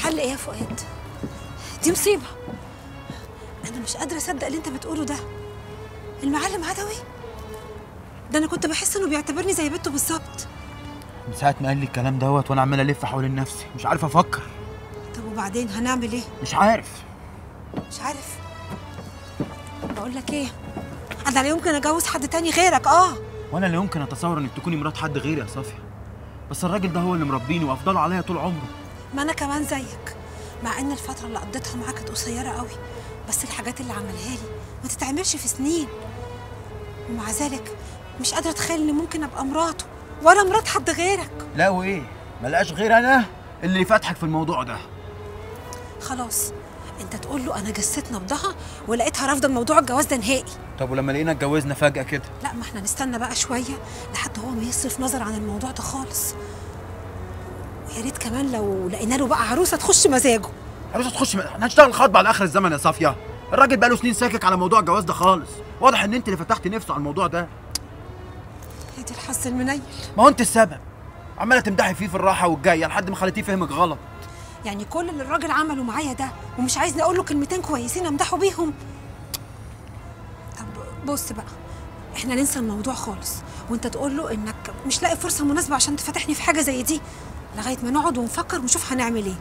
الحل ايه يا فؤاد دي مصيبه انا مش قادره اصدق اللي انت بتقوله ده المعلم عدوي ده انا كنت بحس انه بيعتبرني زي بنته بالظبط من ساعة ما قال لي الكلام دوت وانا عمال الف حوالين نفسي مش عارف افكر طب وبعدين هنعمل ايه مش عارف مش عارف بقول لك ايه انا لا يمكن اتجوز حد تاني غيرك اه وانا اللي يمكن اتصور انك تكوني مرات حد غيري يا صافية بس الراجل ده هو اللي مربيني وافضله عليا طول عمره ما انا كمان زيك مع ان الفتره اللي قضيتها معاك كانت قصيره قوي بس الحاجات اللي عملها لي ما تتعملش في سنين ومع ذلك مش قادره اتخيل اني ممكن ابقى مراته ولا مرات حد غيرك لا وايه ملقاش غير انا اللي فاتحك في الموضوع ده خلاص انت تقول له انا جسيت نبضها ولقيتها رافضه موضوع الجواز ده نهائي طب ولما لقينا اتجوزنا فجأة كده لا ما احنا نستنى بقى شويه لحد هو ما يصرف نظر عن الموضوع ده خالص ويا ريت كمان لو لقينا له بقى عروسه تخش مزاجه عروسة تخش م... احنا هنشتغل خطبة على اخر الزمن يا صافية الراجل بقاله سنين ساكك على موضوع الجواز ده خالص واضح ان انت اللي فتحت نفسه على الموضوع ده يا دي الحظ المنيل ما هو انت السبب عماله تمدحي فيه في الراحه والجايه لحد ما خليتيه فهمك غلط يعني كل اللي الراجل عمله معايا ده ومش عايزني اقول له كلمتين كويسين امدحه بيهم طب بص بقى احنا ننسى الموضوع خالص وانت تقول له انك مش لاقي فرصه مناسبه عشان تفتحني في حاجه زي دي لغايه ما نقعد ونفكر ونشوف هنعمل ايه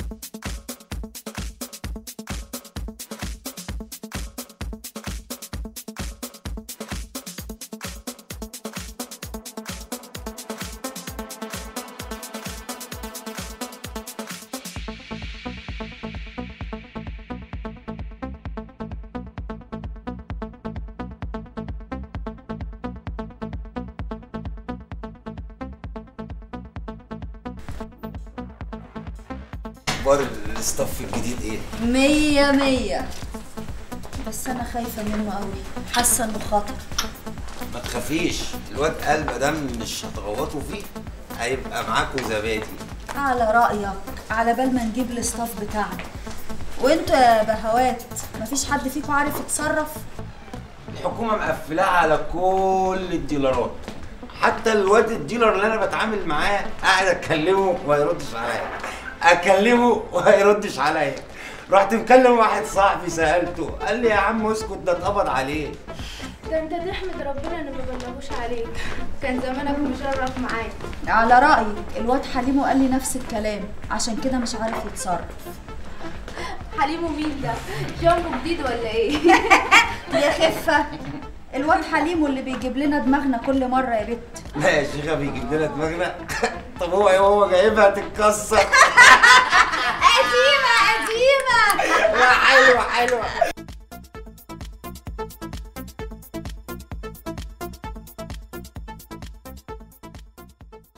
اخبار الاستاف الجديد ايه؟ مية مية بس أنا خايفة منه أوي حاسة إنه خطر ما تخافيش الواد قال ما دام مش هتغوطوا فيه هيبقى معاكوا زبادي على رأيك على بال ما نجيب الاستاف بتاعنا وانتوا يا بهوات مفيش حد فيكم عارف يتصرف الحكومه مقفلاها على كل الديلرات حتى الواد الديلر اللي انا بتعامل معاه قاعد اكلمه وما يردش عليا اكلمه وما يردش عليا رحت مكلم واحد صاحبي سالته قال لي يا عم اسكت ده اتقبض عليه ده انت تحمد ربنا ان ما بلغوش عليك كان زمانك مشرف معايا على رأيك الواد حليمو قال لي نفس الكلام عشان كده مش عارف يتصرف حليمو مين ده جامبو جديد ولا ايه يا خفة الواد حليمو اللي بيجيب لنا دماغنا كل مرة يا بت لا يا شيخه بيجيب لنا دماغنا طب هو هو جايبها تتكسر قديمة قديمة لا حلوه حلوه